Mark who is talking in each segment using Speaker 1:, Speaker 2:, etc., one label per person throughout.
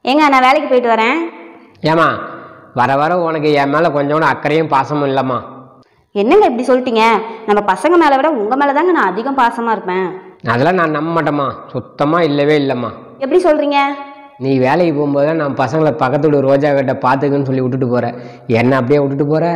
Speaker 1: ஏங்க நான் வேலைக்கு போயிட்டு வரேன்
Speaker 2: ஏம்மா வர வர உனக்கு என் மேலே கொஞ்சம் கூட அக்கறையும் பாசமும் இல்லைம்மா
Speaker 1: என்னங்க இப்படி சொல்லிட்டீங்க நம்ம பசங்க மேலே விட உங்கள் மேலே தாங்க நான் அதிகம் பாசமாக இருப்பேன்
Speaker 2: அதெல்லாம் நான் நம்ப மாட்டேம்மா சுத்தமாக இல்லவே இல்லைம்மா
Speaker 1: எப்படி சொல்கிறீங்க
Speaker 2: நீ வேலைக்கு போகும்போது நான் பசங்களை பக்கத்து வீடு ரோஜா கிட்ட பார்த்துக்குன்னு சொல்லி விட்டுட்டு போற என்ன அப்படியே விட்டுட்டு போற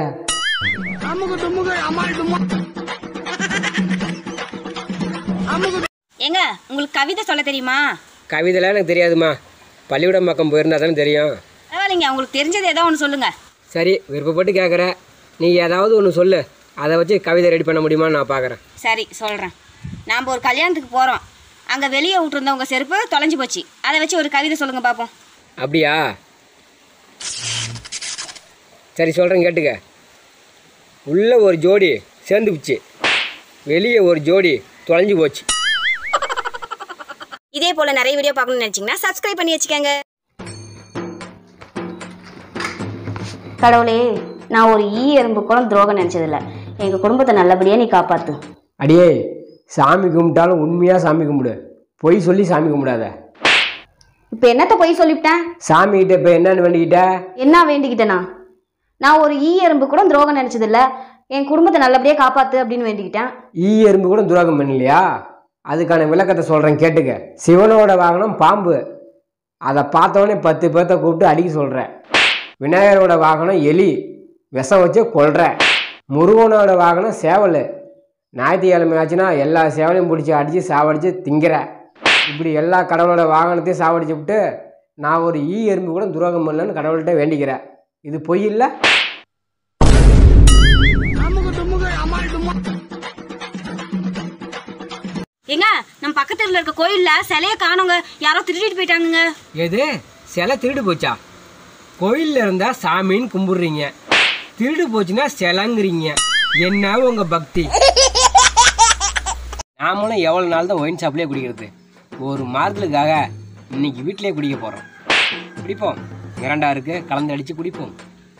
Speaker 1: ஏங்க உங்களுக்கு கவிதை சொல்ல தெரியுமா
Speaker 2: கவிதைலாம் எனக்கு தெரியாதுமா பள்ளிக்கூடம் பக்கம் போயிருந்தா தானே தெரியும்
Speaker 1: பரவாயில்லைங்க உங்களுக்கு தெரிஞ்சது ஏதோ ஒன்று சொல்லுங்கள்
Speaker 2: சரி விருப்பப்பட்டு கேட்குற நீ ஏதாவது ஒன்று சொல்லு அதை வச்சு கவிதை ரெடி பண்ண முடியுமான்னு நான் பார்க்குறேன்
Speaker 1: சரி சொல்கிறேன் நாம் ஒரு கல்யாணத்துக்கு போகிறோம் அங்கே வெளியே விட்டுருந்த உங்கள் செருப்பு தொலைஞ்சு போச்சு அதை வச்சு ஒரு கவிதை சொல்லுங்கள் பார்ப்போம்
Speaker 2: அப்படியா சரி சொல்கிறேன் கேட்டுக்க உள்ள ஒரு ஜோடி சேர்ந்து போச்சு வெளியே ஒரு ஜோடி தொலைஞ்சு போச்சு
Speaker 1: இதே போல் நிறைய வீடியோ பார்க்கணும்னு நினச்சிங்கன்னா சப்ஸ்கிரைப் பண்ணி வச்சுக்கோங்க கடவுளே நான் ஒரு ஈ எறும்பு கூட துரோகம் நினச்சதில்ல எங்கள் குடும்பத்தை நல்லபடியாக நீ காப்பாற்று
Speaker 2: அடியே சாமி கும்பிட்டாலும் உண்மையாக சாமி கும்பிடு பொய் சொல்லி சாமி கும்பிடாத
Speaker 1: இப்போ என்னத்த போய் சொல்லிவிட்டேன்
Speaker 2: சாமி கிட்ட இப்போ என்னன்னு வேண்டிக்கிட்ட
Speaker 1: என்ன வேண்டிக்கிட்டேனா நான் ஒரு ஈ எறும்பு கூட துரோகம் நினச்சதில்ல என் குடும்பத்தை நல்லபடியாக காப்பாற்று அப்படின்னு வேண்டிக்கிட்டேன்
Speaker 2: ஈ எறும்பு கூட துரோகம் பண்ணலையா அதுக்கான விளக்கத்தை சொல்கிறேன் கேட்டுக்க சிவனோட வாகனம் பாம்பு அதை பார்த்தோன்னே பத்து பேர்த்த கூப்பிட்டு அடிக்க சொல்கிறேன் விநாயகரோட வாகனம் எலி விஷம் வச்சு கொல்ற முருகனோட வாகனம் சேவல் ஞாயிற்றுக்கிழமை ஆச்சுன்னா எல்லா சேவலையும் பிடிச்சி அடித்து சாவடித்து திங்கிற இப்படி எல்லா கடவுளோட வாகனத்தையும் சாவடிச்சு விட்டு நான் ஒரு ஈ எறும்பு கூட துரோகம் பண்ணலன்னு கடவுள்கிட்ட வேண்டிக்கிறேன் இது பொய் இல்லை
Speaker 1: ஏங்க நம்ம பக்கத்துல இருக்க கோயில்ல சிலைய காணோங்க யாரோ திருடிட்டு போயிட்டாங்கங்க
Speaker 2: எது சிலை திருடு போச்சா கோயிலில் இருந்தால் சாமின்னு கும்பிடுறீங்க திருடு போச்சுன்னா சிலைங்கிறீங்க என்ன உங்க பக்தி நாமளும் எவ்வளோ நாள் தான் ஒயின் ஷாப்லேயே குடிக்கிறது ஒரு மாதத்துக்காக இன்னைக்கு வீட்டிலேயே குடிக்க போகிறோம் குடிப்போம் இரண்டா இருக்கு கலந்து அடித்து குடிப்போம்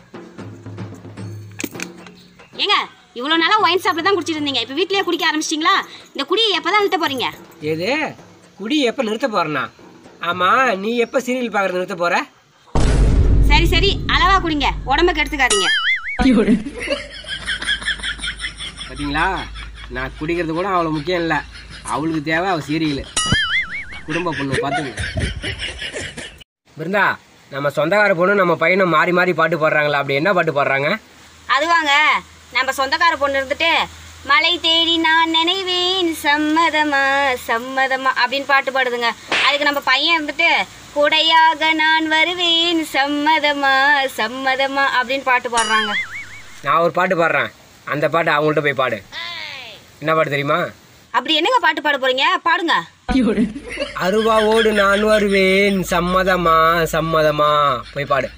Speaker 1: ஏங்க இவ்வளவு நாளா ஒயின் ஷாப்ல தான் குடிச்சிட்டு இருந்தீங்க இப்போ வீட்லயே குடிக்க ஆரம்பிச்சிட்டீங்களா இந்த குடியை எப்பதான் நிறுத்த போறீங்க
Speaker 2: எது குடி எப்போ நிறுத்த போகிறேன்னா ஆமாம் நீ எப்போ சீரியல் பார்க்குறது நிறுத்த போகிற
Speaker 1: சரி சரி அளவா குடிங்க உடம்ப கெடுத்துக்காதீங்க
Speaker 2: பார்த்தீங்களா நான் குடிக்கிறது கூட அவ்வளோ முக்கியம் இல்லை அவளுக்கு தேவை அவள் சீரியல் குடும்ப பொண்ணு பார்த்துங்க பிருந்தா நம்ம சொந்தக்கார பொண்ணு நம்ம பையனும் மாறி மாறி பாட்டு பாடுறாங்களா அப்படி என்ன பாட்டு பாடுறாங்க
Speaker 1: அதுவாங்க நம்ம சொந்தக்கார பொண்ணு இருந்துட்டு மலை தேடி நான் நினைவேன் சம்மதமா சம்மதமா அப்படின்னு பாட்டு பாடுதுங்க அதுக்கு நம்ம பையன் இருந்துட்டு குடையாக நான் வருவேன் சம்மதமா சம்மதமா அப்படின்னு பாட்டு பாடுறாங்க
Speaker 2: நான் ஒரு பாட்டு பாடுறேன் அந்த பாட்டு அவங்கள்ட்ட போய் பாடு என்ன பாட்டு தெரியுமா
Speaker 1: அப்படி என்னங்க பாட்டு பாட போறீங்க பாடுங்க
Speaker 2: அருவாவோடு நான் வருவேன் சம்மதமா சம்மதமா போய் பாடு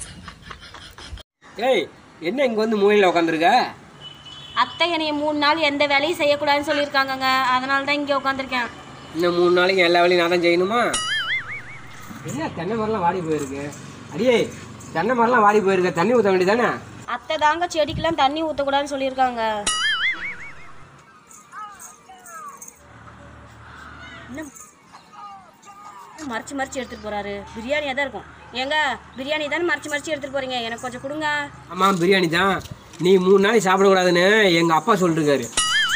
Speaker 2: ஏய் என்ன இங்கே வந்து மூலையில் உட்காந்துருக்க
Speaker 1: அத்தை என்னைய மூணு நாள் எந்த வேலையும் செய்யக்கூடாதுன்னு சொல்லியிருக்காங்கங்க அதனால தான் இங்கே உட்காந்துருக்கேன்
Speaker 2: இன்னும் மூணு நாளைக்கு எல்லா வேலையும் நான் தான் செய்யணுமா என்ன தென்னை மரம்லாம் வாடி போயிருக்கு அடியே தென்னை மரம்லாம் வாடி போயிருக்கு தண்ணி ஊற்ற வேண்டியதானே
Speaker 1: அத்தை தாங்க செடிக்கெல்லாம் தண்ணி ஊற்றக்கூடாதுன்னு சொல்லியிருக்காங்க என்ன மறைச்சு மறைச்சு எடுத்துட்டு போறாரு பிரியாணியாக தான் இருக்கும் ஏங்க பிரியாணி தானே மறைச்சு மறைச்சு எடுத்துட்டு போறீங்க எனக்கு கொஞ்சம் கொடுங்க
Speaker 2: ஆமாம் பிரியாணி தான் நீ மூணு நாளைக்கு சாப்பிடக்கூடாதுன்னு எங்கள் அப்பா சொல்லிருக்காரு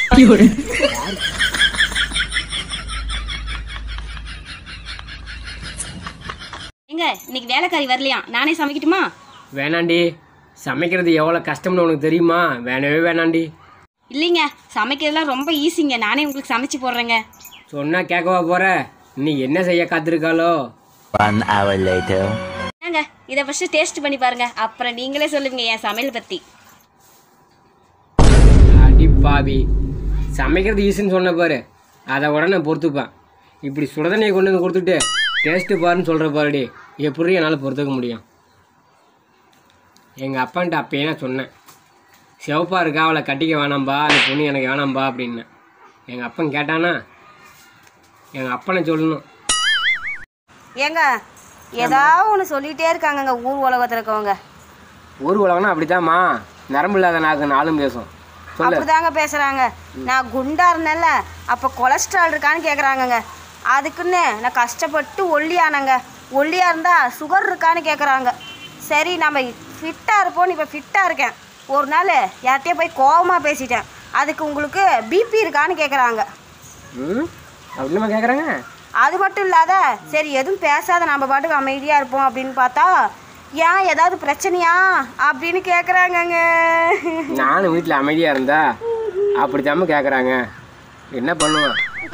Speaker 1: ஏங்க இன்னைக்கு வேலைக்காரி வரலையா நானே சமைக்கட்டுமா
Speaker 2: வேணாண்டி சமைக்கிறது எவ்வளோ கஷ்டம்னு உனக்கு தெரியுமா வேணவே வேணாண்டி
Speaker 1: இல்லைங்க சமைக்கிறதுலாம் ரொம்ப ஈஸிங்க நானே உங்களுக்கு சமைச்சு போடுறேங்க
Speaker 2: சொன்னா கேட்கவா போற நீ என்ன செய்ய காத்திருக்காளோ
Speaker 3: One hour later.
Speaker 1: ஏங்க இதை ஃபஸ்ட்டு டேஸ்ட் பண்ணி பாருங்க அப்புறம் நீங்களே சொல்லுவீங்க என் சமையல் பற்றி
Speaker 2: அடி பாவி சமைக்கிறது ஈஸின்னு சொன்ன பாரு அதை கூட நான் பொறுத்துப்பேன் இப்படி சுடதண்ணியை கொண்டு வந்து கொடுத்துட்டு டேஸ்ட்டு பாருன்னு சொல்கிற பாருடி எப்படி என்னால் பொறுத்துக்க முடியும் எங்கள் அப்பான்ட்டு அப்பயே நான் சொன்னேன் சிவப்பா இருக்கா அவளை கட்டிக்க வேணாம்பா அந்த பொண்ணு எனக்கு வேணாம்பா அப்படின்னு எங்கள் அப்பன் கேட்டானா எங்கள் அப்பனை சொல்லணும்
Speaker 1: ஏங்க ஏதாவது ஒன்று சொல்லிகிட்டே இருக்காங்கங்க ஊர் உலகத்தில் இருக்கவங்க
Speaker 2: ஊர் உலகம்னா அப்படித்தாம்மா நரம்பு இல்லாத நாக்கு நாளும் பேசும் சொல்லு
Speaker 1: அப்படிதாங்க பேசுகிறாங்க நான் குண்டா இருந்தேன்ல அப்போ கொலஸ்ட்ரால் இருக்கான்னு கேட்குறாங்கங்க அதுக்குன்னு நான் கஷ்டப்பட்டு ஒல்லியானங்க ஒல்லியாக இருந்தால் சுகர் இருக்கான்னு கேட்குறாங்க சரி நம்ம ஃபிட்டாக இருப்போம்னு இப்போ ஃபிட்டாக இருக்கேன் ஒரு நாள் யார்கிட்டயே போய் கோவமாக பேசிட்டேன் அதுக்கு உங்களுக்கு பிபி இருக்கான்னு கேட்குறாங்க
Speaker 2: ம் அப்படிமா கேட்குறாங்க
Speaker 1: அது மட்டும் இல்லாத சரி எதுவும் பேசாத நம்ம பாட்டுக்கு அமைதியாக இருப்போம் அப்படின்னு பார்த்தா ஏன் ஏதாவது பிரச்சனையா அப்படின்னு கேட்குறாங்கங்க
Speaker 2: நானும் வீட்டில் அமைதியாக இருந்தா அப்படித்தாம கேட்குறாங்க என்ன பண்ணுவேன்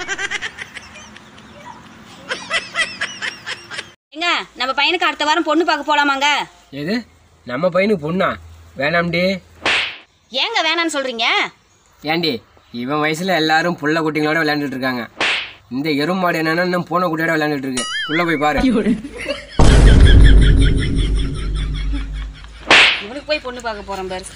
Speaker 1: ஏங்க நம்ம பையனுக்கு அடுத்த வாரம் பொண்ணு பார்க்க போகலாமாங்க
Speaker 2: எது நம்ம பையனுக்கு பொண்ணா வேணாம்டி
Speaker 1: ஏங்க வேணான்னு சொல்கிறீங்க
Speaker 2: ஏண்டி இவன் வயசுல எல்லாரும் புள்ள குட்டிங்களோட விளையாண்டுட்டு இருக்காங்க இந்த எருமாடு என்னன்னா இன்னும் பூனை குட்டியோட விளையாண்டுட்டு இருக்கு உள்ள போய் பாரு
Speaker 1: இவனுக்கு போய் பொண்ணு பார்க்க போகிறோம் பாரு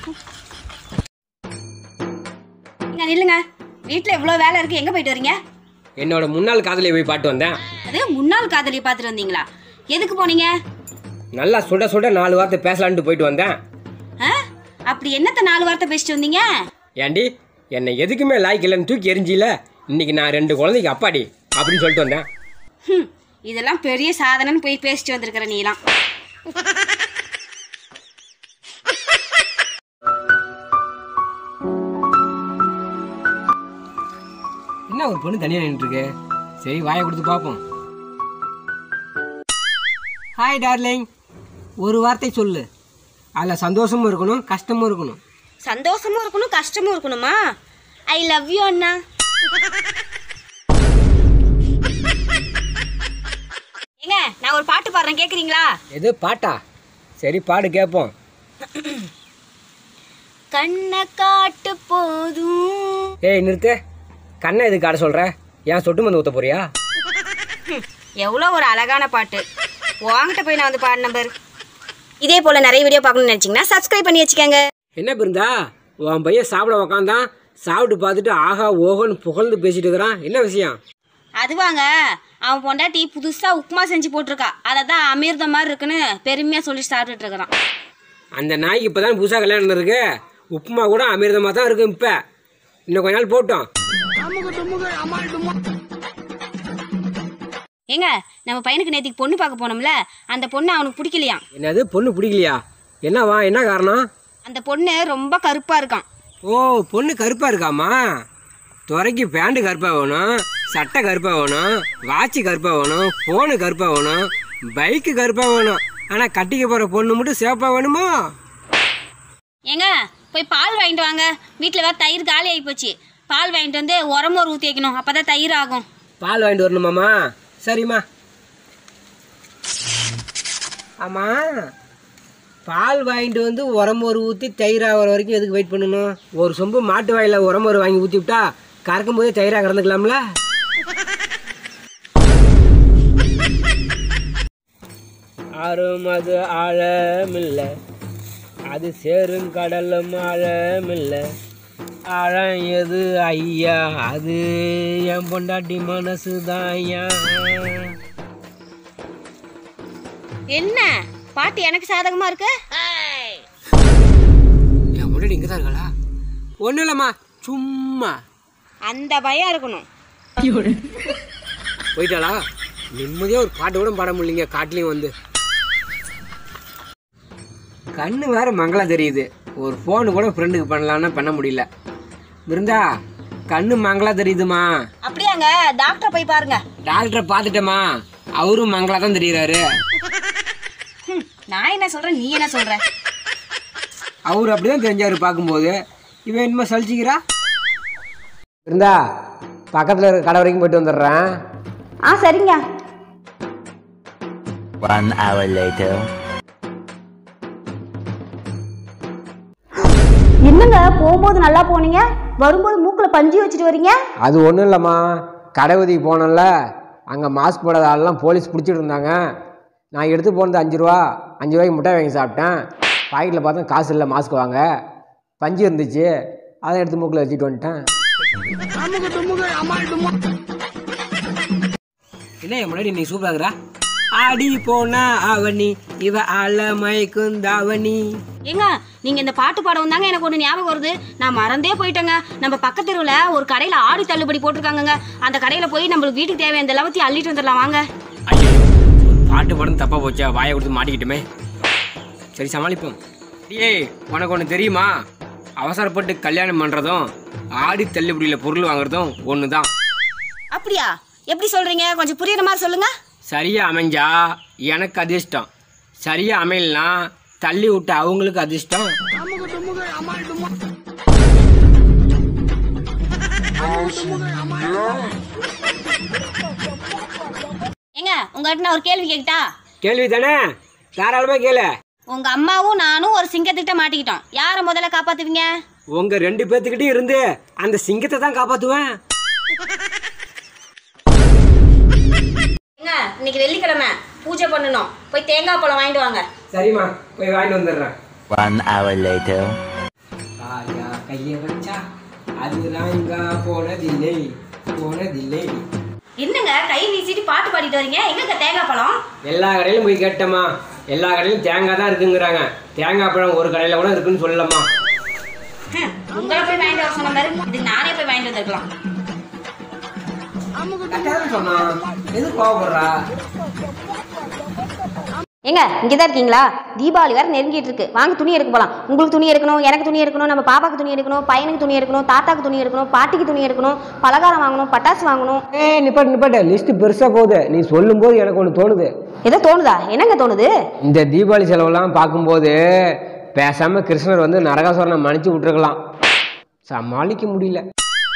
Speaker 1: இங்க நில்லுங்க வீட்டில் இவ்வளோ வேலை இருக்குது எங்கே போயிட்டு வரீங்க
Speaker 2: என்னோட முன்னாள் காதலியை போய் பாட்டு வந்தேன்
Speaker 1: அது முன்னாள் காதலியை பார்த்துட்டு வந்தீங்களா எதுக்கு போனீங்க
Speaker 2: நல்லா சுட சுட நாலு வார்த்தை பேசலான்ட்டு போயிட்டு வந்தேன்
Speaker 1: ஆ அப்படி என்னத்த நாலு வார்த்தை பேசிட்டு வந்தீங்க
Speaker 2: ஏண்டி என்னை எதுக்குமே லாய்க்கு இல்லைன்னு தூக்கி எரிஞ்சில இன்னைக்கு நான் ரெண்டு குழந்தைக்கு அப்பாடி அப்படின்னு சொல்லிட்டு வந்தேன்
Speaker 1: ஹம், இதெல்லாம் பெரிய சாதனைன்னு போய் பேசிட்டு வந்திருக்கிற நீலாம்
Speaker 2: என்ன ஒரு பொண்ணு தனியாக நின்றுட்டு இருக்கு சரி வாயை கொடுத்து பார்ப்போம் ஹாய் டார்லிங் ஒரு வார்த்தை சொல்லு அதில் சந்தோஷமும் இருக்கணும் கஷ்டமும் இருக்கணும்
Speaker 1: சந்தோஷமும் இருக்கணும் கஷ்டமும் இருக்கணுமா ஐ லவ் யூ அண்ணா ஏங்க நான் ஒரு பாட்டு பாடுறேன் கேக்குறீங்களா
Speaker 2: எது பாட்டா சரி பாடு கேட்போம்
Speaker 1: கண்ணை காட்டு போதும்
Speaker 2: ஏய் நிறுத்து கண்ணை எதுக்கு ஆட சொல்கிற ஏன் சொட்டு மந்து ஊற்ற போறியா
Speaker 1: எவ்வளோ ஒரு அழகான பாட்டு உங்ககிட்ட போய் நான் வந்து பாடின பாரு இதே போல் நிறைய வீடியோ பார்க்கணும்னு நினச்சிங்கன்னா சப்ஸ்கிரைப் பண்ணி வச்சுக்கோங்க
Speaker 2: என்ன பிருந்தா உன் பையன் சாப்பிட உக்காந்தான் சாப்பிட்டு பார்த்துட்டு ஆஹா ஓஹோன்னு புகழ்ந்து பேசிட்டு இருக்கிறான் என்ன விஷயம்
Speaker 1: அதுவாங்க அவன் பொண்டாட்டி புதுசாக உப்புமா செஞ்சு போட்டிருக்கா அதை தான் அமிர்தம் மாதிரி இருக்குன்னு பெருமையாக சொல்லி சாப்பிட்டுட்டு இருக்கிறான்
Speaker 2: அந்த நாய்க்கு இப்போ தான் புதுசாக கல்யாணம் இருக்கு உப்புமா கூட அமிர்தமாக தான் இருக்கும் இப்போ இன்னும் கொஞ்ச நாள் போட்டோம்
Speaker 1: ஏங்க நம்ம பையனுக்கு நேத்திக்கு பொண்ணு பார்க்க போனோம்ல அந்த பொண்ணு அவனுக்கு பிடிக்கலையாம்
Speaker 2: என்னது பொண்ணு பிடிக்கலையா என்னவா என்ன காரணம்
Speaker 1: அந்த பொண்ணு ரொம்ப கருப்பாக இருக்கான்
Speaker 2: ஓ பொண்ணு கருப்பாக இருக்காமா துறைக்கு பேண்ட்டு கருப்பாக வேணும் சட்டை கருப்பாக வேணும் வாட்சி கருப்பாக வேணும் ஃபோனு கருப்பாக வேணும் பைக்கு கருப்பாக வேணும் ஆனால் கட்டிக்க போகிற பொண்ணு மட்டும் சேஃபாக வேணுமோ
Speaker 1: ஏங்க போய் பால் வாங்கிட்டு வாங்க வீட்டில் வேறு தயிர் காலி ஆகி போச்சு பால் வாங்கிட்டு வந்து உரமோர் ஊற்றி வைக்கணும் அப்போ தான் தயிர் ஆகும்
Speaker 2: பால் வாங்கிட்டு வரணுமாம்மா சரிம்மா ஆமாம் பால் வாங்கிட்டு வந்து உரமோர் ஊற்றி தயிர் ஆகிற வரைக்கும் எதுக்கு வெயிட் பண்ணணும் ஒரு சொம்பு மாட்டு வாயில் உரமோர் வாங்கி ஊற்றி விட்டா கறக்கும் போதே தயிராக கறந்துக்கலாம்ல ஆறும் அது ஆழமில்லை அது சேரும் கடலும் ஆழமில்லை ஆழம் எது ஐயா அது என் பொண்டாட்டி மனசு தான் ஐயா
Speaker 1: என்ன பாட்டு எனக்கு சாதகமாக இருக்கு
Speaker 2: என் பொண்டாட்டி இங்கே தான் இருக்காளா ஒன்றும் இல்லைம்மா சும்மா
Speaker 1: அந்த பயம் இருக்கணும்
Speaker 2: போயிட்டாளா நிம்மதியாக ஒரு பாட்டு கூட பாட முடியலைங்க காட்டுலேயும் வந்து கண்ணு வேற மங்களா தெரியுது ஒரு ஃபோனு கூட ஃப்ரெண்டுக்கு பண்ணலான்னா பண்ண முடியல இருந்தா கண்ணு மங்களா தெரியுதுமா
Speaker 1: அப்படியாங்க டாக்டர் போய் பாருங்க
Speaker 2: டாக்டரை பார்த்துட்டேம்மா அவரும் மங்களா தான் தெரியுறாரு
Speaker 1: ஹம், நான் என்ன சொல்றேன் நீ என்ன சொல்ற
Speaker 2: அவர் அப்படிதான் தெரிஞ்சாரு பார்க்கும்போது இவன் என்னமோ சலிச்சிக்கிறா இருந்தா பக்கத்தில் இருக்க கடை வரைக்கும் போயிட்டு வந்துடுறேன்
Speaker 1: ஆ சரிங்க
Speaker 3: One hour later.
Speaker 1: என்னங்க போகும்போது நல்லா போனீங்க வரும்போது மூக்குல பஞ்சு வச்சுட்டு வரீங்க
Speaker 2: அது ஒன்றும் இல்லைம்மா கடை உதவிக்கு போனோம்ல அங்கே மாஸ்க் போடாத ஆள்லாம் போலீஸ் பிடிச்சிட்டு இருந்தாங்க நான் எடுத்து போனது அஞ்சு ரூபா அஞ்சு ரூபாய்க்கு முட்டை வாங்கி சாப்பிட்டேன் பாக்கெட்டில் பார்த்தா காசு இல்லை மாஸ்க் வாங்க பஞ்சு இருந்துச்சு அதை எடுத்து மூக்கில் வச்சுட்டு வந்துட்டேன் என்ன என் முன்னாடி நீ சூப்பராகிறா ஆடி போனா அவனி இவ ஆள மயக்கும் தாவணி
Speaker 1: ஏங்க நீங்க இந்த பாட்டு பாடவும் தாங்க எனக்கு ஒன்று ஞாபகம் வருது நான் மறந்தே போயிட்டேங்க நம்ம பக்கத்து தெருவில் ஒரு கடையில் ஆடி தள்ளுபடி போட்டிருக்காங்கங்க அந்த கடையில் போய் நம்மளுக்கு வீட்டுக்கு தேவையான எல்லாத்தையும் அள்ளிட்டு வந்துடலாம் வாங்க
Speaker 2: பாட்டு படம் தப்பா போச்சா வாயை கொடுத்து மாட்டிக்கிட்டுமே சரி சமாளிப்போம் ஏய் உனக்கு ஒன்று தெரியுமா அவசரப்பட்டு கல்யாணம் பண்ணுறதும் ஆடி தள்ளுபடியில் பொருள் வாங்குறதும் ஒன்று தான்
Speaker 1: அப்படியா எப்படி சொல்றீங்க கொஞ்சம் புரியுற மாதிரி சொல்லுங்க
Speaker 2: சரியா அமைஞ்சா எனக்கு அதிர்ஷ்டம் சரியா அமையலனா தள்ளி விட்ட அவங்களுக்கு அதிர்ஷ்டம்
Speaker 1: ஏங்க உங்ககிட்ட நான் ஒரு கேள்வி கேட்டா
Speaker 2: கேள்வி தானே தாராளமாக கேளு
Speaker 1: உங்க அம்மாவும் நானும் ஒரு சிங்கத்திட்ட மாட்டிக்கிட்டோம் யாரை முதல்ல காப்பாத்துவீங்க
Speaker 2: உங்க ரெண்டு பேர்த்துக்கிட்டே இருந்து அந்த சிங்கத்தை தான் காப்பாத்துவேன்
Speaker 1: ஏங்க இன்னைக்கு வெள்ளிக்கிழமை பூஜை பண்ணணும் போய் தேங்காய் பழம் வாங்கிட்டு வாங்க
Speaker 2: சரிம்மா போய் வாங்கிட்டு வந்துடுறேன்
Speaker 3: One hour later.
Speaker 2: தாயா கைய வச்சா அது ராங்கா போனதில்லை போனதில்லை
Speaker 1: என்னங்க கை வீசிட்டு பாட்டு பாடிட்டு வரீங்க எங்க தேங்காய் பழம்
Speaker 2: எல்லா கடையிலும் போய் கேட்டேம்மா எல்லா கடையிலும் தேங்காய் தான் இருக்குங்கிறாங்க தேங்காய் பழம் ஒரு கடையில் கூட இருக்குன்னு சொல்லலாமா
Speaker 1: உங்களை போய் வாங்கிட்டு வர சொன்ன மாதிரி இது நானே போய் வாங்கிட்டு வந்திருக்கலாம்
Speaker 2: கரெக்டாக சொன்னா எது கோவப்படுறா
Speaker 1: ஏங்க இங்கே தான் இருக்கீங்களா தீபாவளி வேற நெருங்கிட்டு இருக்கு வாங்க துணி எடுக்க போலாம் உங்களுக்கு துணி எடுக்கணும் எனக்கு துணி எடுக்கணும் நம்ம பாப்பாக்கு துணி எடுக்கணும் பையனுக்கு துணி எடுக்கணும் தாத்தாக்கு துணி எடுக்கணும் பாட்டிக்கு துணி எடுக்கணும் பலகாரம் வாங்கணும் பட்டாசு வாங்கணும்
Speaker 2: ஏ நிப்பாட்டு நிப்பாட்டு லிஸ்ட் பெருசா போகுது நீ சொல்லும்போது எனக்கு ஒன்று தோணுது
Speaker 1: ஏதோ தோணுதா என்னங்க தோணுது
Speaker 2: இந்த தீபாவளி செலவெல்லாம் பார்க்கும்போது பேசாம கிருஷ்ணர் வந்து நரகாசுரனை மன்னிச்சு விட்டுருக்கலாம் சமாளிக்க முடியல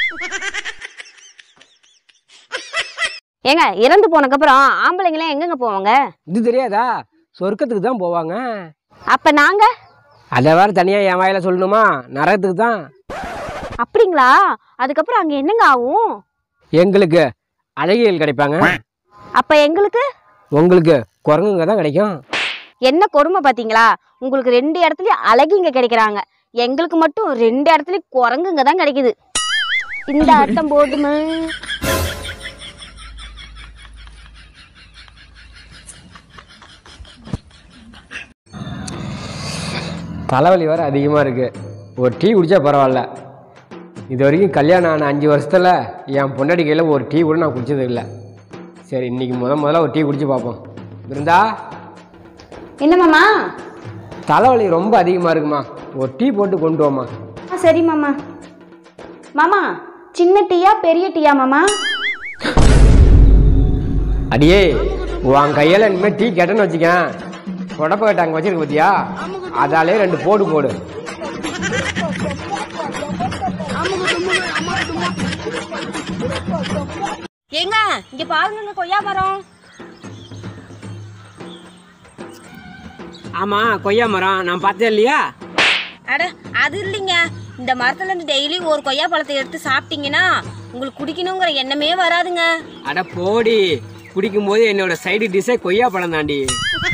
Speaker 1: ஏங்க இறந்து போனதுக்கப்புறம் ஆம்பளைங்களாம் எங்கெங்க போவாங்க
Speaker 2: இது தெரியாதா சொர்க்கத்துக்கு தான் போவாங்க
Speaker 1: அப்ப நாங்க
Speaker 2: அதை வேற தனியா என் வாயில சொல்லணுமா நரகத்துக்கு தான்
Speaker 1: அப்படிங்களா அதுக்கப்புறம் அங்க என்னங்க ஆகும்
Speaker 2: எங்களுக்கு அழகியல் கிடைப்பாங்க
Speaker 1: அப்ப எங்களுக்கு
Speaker 2: உங்களுக்கு குரங்குங்க தான் கிடைக்கும்
Speaker 1: என்ன கொடுமை பாத்தீங்களா உங்களுக்கு ரெண்டு இடத்துலயும் அழகிங்க கிடைக்கிறாங்க எங்களுக்கு மட்டும் ரெண்டு இடத்துலயும் குரங்குங்க தான் கிடைக்குது இந்த அர்த்தம் போதுமா
Speaker 2: தலைவலி வேற அதிகமாக இருக்கு ஒரு டீ குடிச்சா பரவாயில்ல இது வரைக்கும் கல்யாணம் ஆன அஞ்சு வருஷத்தில் என் பொண்டாட்டி கையில் ஒரு டீ கூட நான் குடிச்சது இல்லை சரி இன்னைக்கு முத முதல்ல ஒரு டீ குடிச்சு பார்ப்போம் இருந்தா
Speaker 1: என்ன மாமா
Speaker 2: தலைவலி ரொம்ப அதிகமாக இருக்குமா ஒரு டீ போட்டு கொண்டு வாமா
Speaker 1: ஆ சரி மாமா மாமா சின்ன டீயா பெரிய டீயா மாமா
Speaker 2: அடியே உன் கையால் இனிமேல் டீ கேட்டேன்னு வச்சுக்கேன் உடப்ப கட்ட அங்கே வச்சிருக்க பார்த்தியா அதாலே ரெண்டு போடு போடு
Speaker 1: ஏங்க இங்க பாருங்க கொய்யா மரம்
Speaker 2: ஆமாம் கொய்யா மரம் நான் பார்த்தேன் இல்லையா
Speaker 1: அட அது இல்லைங்க இந்த மரத்துல இருந்து டெய்லி ஒரு கொய்யா பழத்தை எடுத்து சாப்பிட்டீங்கன்னா உங்களுக்கு குடிக்கணுங்கிற எண்ணமே வராதுங்க
Speaker 2: அட போடி குடிக்கும்போது என்னோட சைடு டிஷ்ஷே கொய்யா பழம் தாண்டி